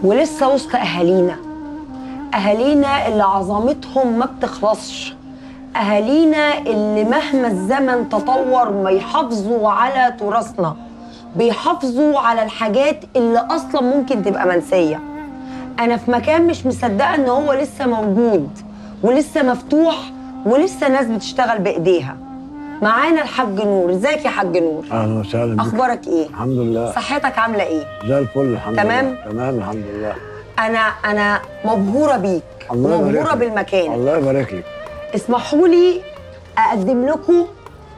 ولسه وسط اهالينا اهالينا اللي عظمتهم ما بتخلصش اهالينا اللي مهما الزمن تطور ما يحافظوا على تراثنا بيحافظوا على الحاجات اللي اصلا ممكن تبقى منسيه انا في مكان مش مصدقه ان هو لسه موجود ولسه مفتوح ولسه ناس بتشتغل بايديها معانا الحاج نور ازيك يا حاج نور اهلا وسهلا بك اخبارك ايه الحمد لله صحتك عامله ايه زي الفل الحمد تمام؟ لله تمام الحمد لله انا انا مبهوره بيك الله يبارك ومبهوره لك. بالمكان الله يبارك لك اسمحوا لي اقدم لكم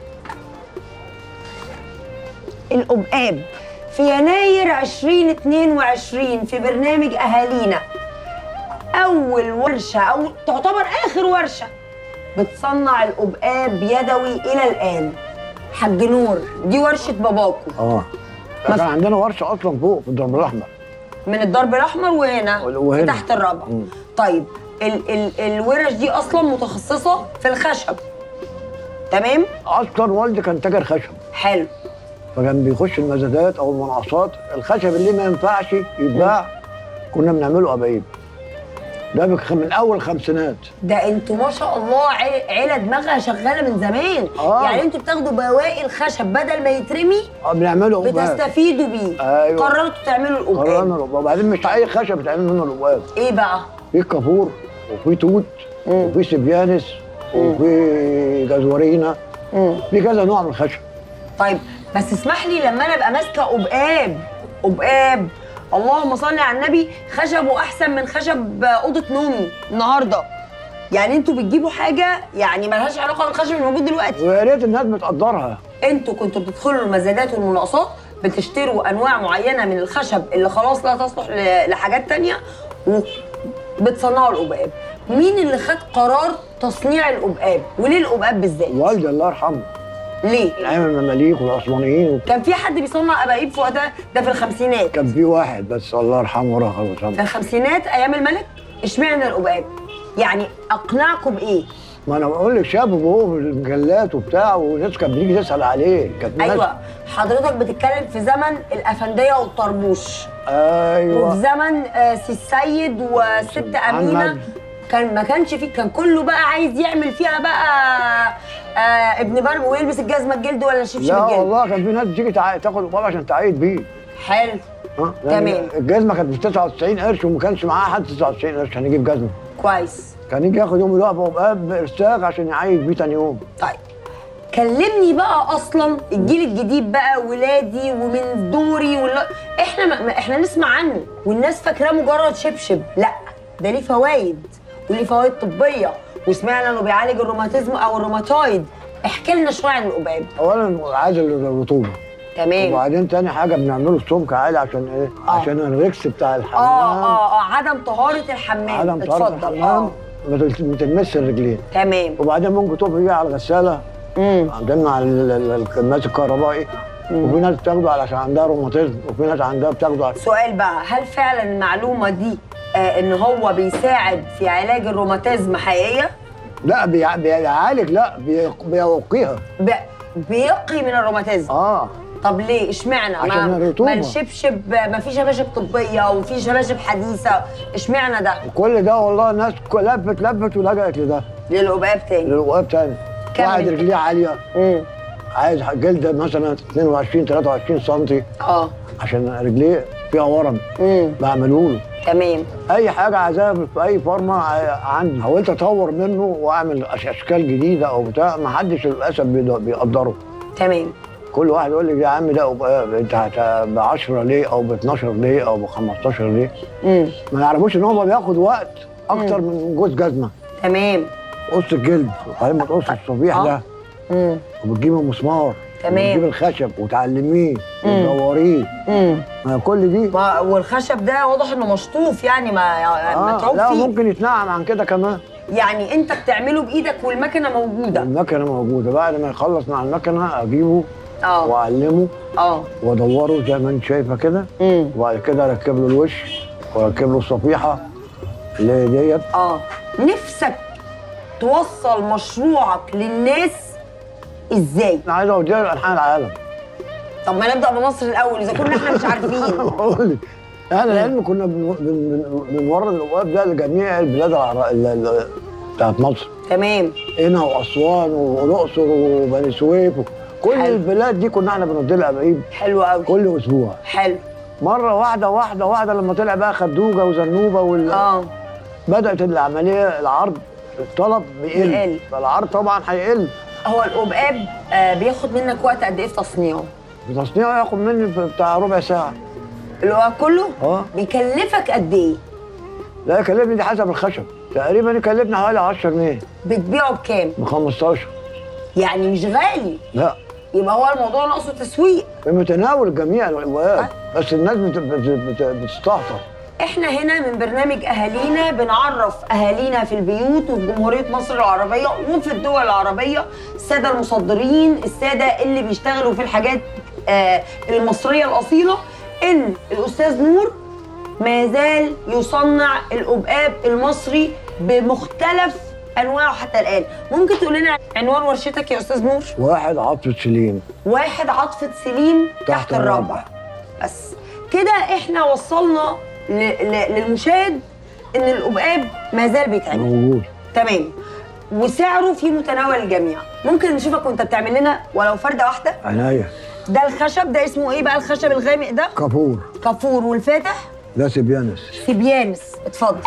الأبقاب في يناير 2022 في برنامج أهالينا أول ورشة أو تعتبر آخر ورشة بتصنع الأبقاب يدوي إلى الآن حاج نور دي ورشة باباكو اه كان عندنا ورشه اصلا فوق في الدرب الاحمر من الدرب الأحمر وهنا, وهنا. تحت الرابع مم. طيب ال ال الورش دي أصلا متخصصة في الخشب تمام اصلا والدي كان تاجر خشب حلو فكان بيخش المزادات او المناقصات الخشب اللي ما ينفعش يتباع كنا بنعمله قبايب ده بخ- من اول الخمسينات ده انتوا ما شاء الله عيله عيلة دماغها شغاله من زمان آه. يعني انتوا بتاخدوا بواقي الخشب بدل ما يترمي آه، بنعمله قباب بتستفيدوا بيه أيوة. قررتوا تعملوا القباب قررنا القباب وبعدين مش اي خشب بتعمل منه القباب ايه بقى في كافور وفي توت وفي سبيانس وفي جزورينا في كذا نوع من الخشب طيب بس اسمح لي لما انا ابقى ماسكه قباب قباب اللهم صل على النبي خشبه احسن من خشب اوضه نومي النهارده يعني انتوا بتجيبوا حاجه يعني ملهاش علاقه بالخشب اللي موجود دلوقتي ويا ريت الناس بتقدرها انتوا كنتوا بتدخلوا المزادات والمناقصات بتشتروا انواع معينه من الخشب اللي خلاص لا تصلح ل- لحاجات تانية وبتصنعوا القباب مين اللي خد قرار تصنيع القباب وليه القباب بالذات والدي الله يرحمه ليه ايام المماليك والعثمانيين كان في حد بيصنع قبايب في وقتها ده في الخمسينات كان في واحد بس الله يرحمه ورحمه في وسلم الخمسينات ايام الملك اشمعنى القباب يعني اقنعكم بايه ما انا بقول لك شاب وهو في المجلات وبتاع والناس كانت بتيجي تسال عليه كانت ناس ايوه حضرتك بتتكلم في زمن الافنديه والطربوش ايوه وفي زمن آه، سي السيد وست امينه محمد. كان ما كانش فيه كان كله بقى عايز يعمل فيها بقى آه ابن برم ويلبس الجزمه الجلد ولا الشبشب لا الجلد والله كان في ناس بتيجي تع- تاخد قباب عشان تعيد بيه حلو ها تمام. لأن الجزمه كانت ب 99 قرش وما كانش معاه حد 99 قرش عشان يجيب جزمه كويس كان يجي ياخد يوم يقف قباب بارساخ عشان يعيد بيه تاني يوم طيب كلمني بقى اصلا الجيل الجديد بقى ولادي ومن دوري ولا احنا ما ما- احنا نسمع عنه والناس فاكراه مجرد شبشب لا ده ليه فوائد وليه فوائد طبيه وسمعنا انه بيعالج الروماتيزم او الروماتويد احكي لنا شويه عن القباب اولا عازل الرطوبه تمام وبعدين تاني حاجه بنعمله السمك عالي عشان ايه؟ آه. عشان الريكس بتاع الحمام اه اه اه عدم طهاره الحمام عدم طهارة اتفضل الحمام اه ما تلت- ما تلمسش الرجلين تمام وبعدين ممكن تقف بيه على الغساله امم عندنا على ال- ال- الكماس الكهربائي وفي ناس بتاخده علشان عندها روماتيزم وفي ناس عندها بتاخده على سؤال بقى هل فعلا المعلومه دي آه ان هو بيساعد في علاج الروماتيزم حقيقيه لا بيع- بيعالج لا بي- بيوقيها ب... بيقي من الروماتيزم اه طب ليه اشمعنى عشان ما, الرطوبة. ما الشبشب ما في شباشب طبيه وفي شباشب حديثه اشمعنى ده كل ده والله الناس ك- لفت لفت ولجأت لده للقباب تاني للوقاب تاني كمل. واحد رجليه عاليه امم عايز جلده مثلا 22 23 سم اه عشان رجليه فيها ورم امم بعمله له تمام اي حاجه عايزاها في اي فورمه ع- عندي حاولت اطور منه واعمل أش- اشكال جديده او بتاع ما حدش للاسف بيد- بيقدره تمام كل واحد يقول لي يا عم ده أبقى- انت هت- ب 10 ليه او ب 12 ليه او ب 15 ليه امم ما يعرفوش ان هو بياخد وقت اكتر من جوز جزمه تمام قص الجلد وبعدين ما تقص الصبيح آه. ده امم وبتجيب المسمار تمام. وتجيب الخشب وتعلميه وتدوريه امم ما كل دي ما والخشب ده واضح انه مشطوف يعني ما آه متعوب لا فيه ممكن يتنعم عن كده كمان يعني انت بتعمله بايدك والمكنه موجوده المكنه موجوده بعد ما يخلص مع المكنه اجيبه اه واعلمه اه وادوره زي ما انت شايفه كده امم وبعد كده اركب له الوش واركب له الصفيحه اللي هي ديت اه نفسك توصل مشروعك للناس ازاي انا عايز اوديها لانحاء العالم طب ما نبدا بمصر الاول اذا كنا احنا مش عارفين بقول لك احنا العلم كنا بن- بن- بن- بنورد الابواب ده لجميع البلاد العرا- ال- ال- بتاعت مصر تمام هنا واسوان والاقصر وبني سويف كل حلو. البلاد دي كنا احنا بنودي لها ابايب حلو قوي كل اسبوع حلو مره واحده واحده واحده لما طلع بقى خدوجه وزنوبه وال... اه بدات العمليه العرض الطلب بيقل بيقل. فالعرض طبعا هيقل هو القبقاب آه بياخد منك وقت قد ايه في تصنيعه؟ تصنيعه ياخد مني بتاع ربع ساعه القبقاب كله؟ اه بيكلفك قد ايه؟ لا يكلفني دي حسب الخشب تقريبا يكلفني حوالي 10 جنيه بتبيعه بكام؟ ب 15 يعني مش غالي لا يبقى هو الموضوع ناقصه تسويق في متناول جميع الابواب بس الناس بت... بت... بت... بتستهتر احنا هنا من برنامج اهالينا بنعرف اهالينا في البيوت وفي جمهوريه مصر العربيه وفي الدول العربيه الساده المصدرين الساده اللي بيشتغلوا في الحاجات آه المصريه الاصيله ان الاستاذ نور ما زال يصنع القبقاب المصري بمختلف انواعه حتى الان ممكن تقول لنا عنوان ورشتك يا استاذ نور واحد عطفة سليم واحد عطفة سليم تحت, تحت الربع الربع. بس كده احنا وصلنا ل... ل... للمشاهد ان القبقاب ما زال بيتعمل موجود تمام وسعره في متناول الجميع ممكن نشوفك وانت بتعمل لنا ولو فرده واحده عناية ده الخشب ده اسمه ايه بقى الخشب الغامق ده كافور كافور والفاتح ده سبيانس سيبيانس اتفضل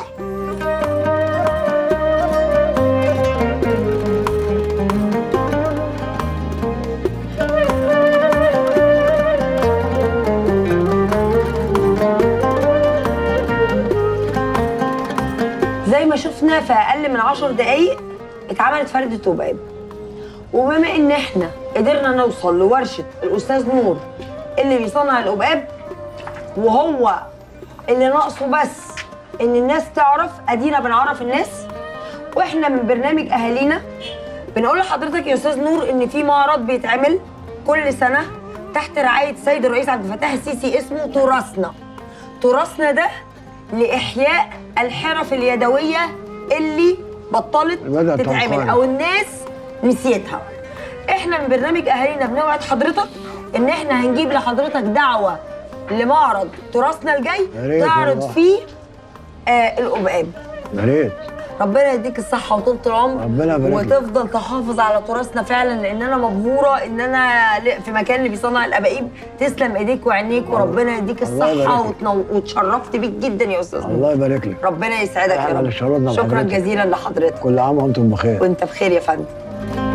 زي ما شفنا في اقل من عشر دقايق اتعملت فردة قباب وبما ان احنا قدرنا نوصل لورشه الاستاذ نور اللي بيصنع القباب وهو اللي ناقصه بس ان الناس تعرف ادينا بنعرف الناس واحنا من برنامج اهالينا بنقول لحضرتك يا استاذ نور ان في معرض بيتعمل كل سنه تحت رعايه السيد الرئيس عبد الفتاح السيسي اسمه تراثنا تراثنا ده لاحياء الحرف اليدويه اللي بطلت بدأت تتعمل تنقرض. او الناس نسيتها احنا من برنامج اهالينا بنوعد حضرتك ان احنا هنجيب لحضرتك دعوه لمعرض تراثنا الجاي يا ريت تعرض والله. فيه آه القبقاب يا ريت ربنا يديك الصحة وطولة العمر ربنا يبارك لك. وتفضل تحافظ على تراثنا فعلا لأن أنا مبهورة إن أنا ل- في مكان اللي بيصنع الأباقيب تسلم إيديك وعينيك وربنا يديك الله الصحة يبارك لك. وتنو... وتشرفت بيك جدا يا أستاذ نور. الله يبارك لك ربنا يسعدك يا إحنا رب اللي شرفنا شكرا بحضرتك. جزيلا لحضرتك كل عام وانتم بخير وأنت بخير يا فندم